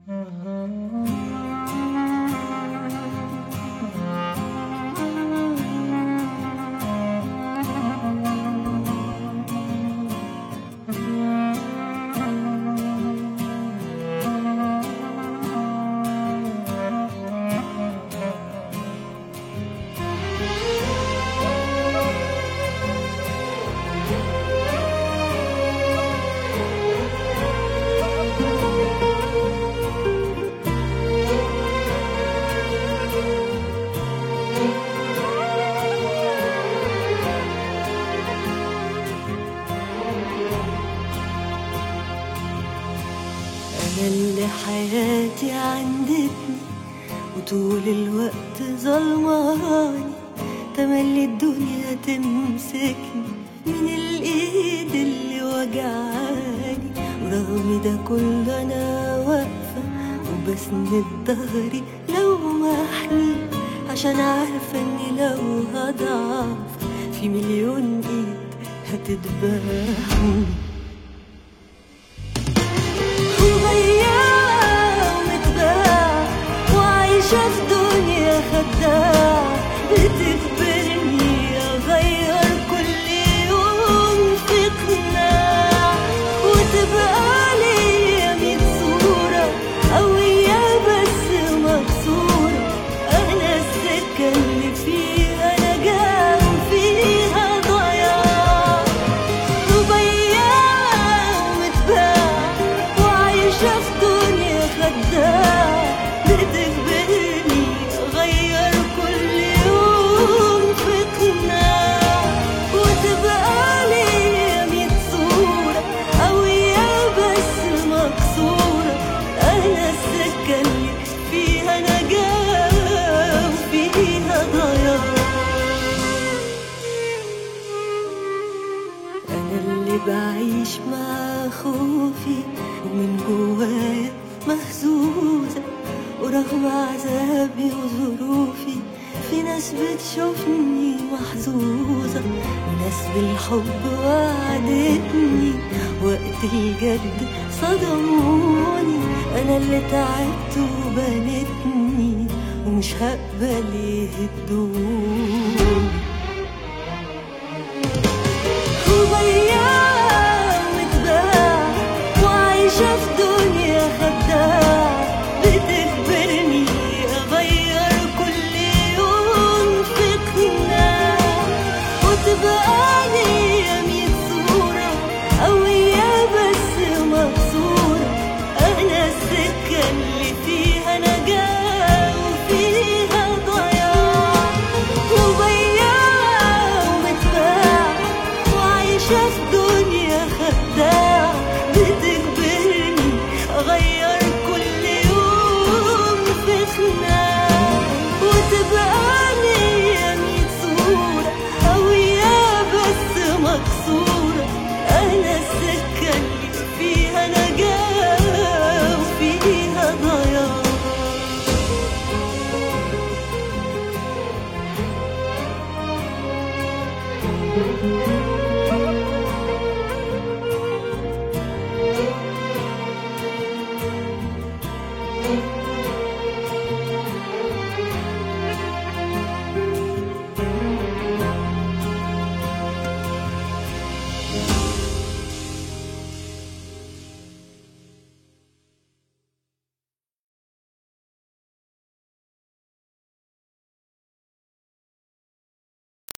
أنا اللي حياتي عندتني وطول الوقت ظلماني تملي الدنيا تمسكني من الإيد اللي وجعاني ورغم ده كله أنا واقفة وبسند ظهري لو محني عشان عارفة إني لو هضعف في مليون إيد هتذبحني وغيرة ومتباع وعايشة في دنيا خداع بتجبرني أغير كل يوم في قناع وتبقى ليا ميت صورة قوية بس مكسورة أنا السكة اللي فيها نجاة وفيها ضياع وبياع ومتباع وعايشة في دنيا خداع بتجبرني أغير كل يوم في قناع وتبقى ليا ميت صورة قوية بس مكسورة أنا السكة اللي فيها نجاة وفيها ضياع أنا اللي بعيش مع خوفي ومن جوايا مهزوزة ورغم عذابي وظروفي في ناس بتشوفني محظوظة وناس بالحب وعدتني وقت الجد صدموني أنا اللي تعبت وبنتني ومش هقبل يهدوني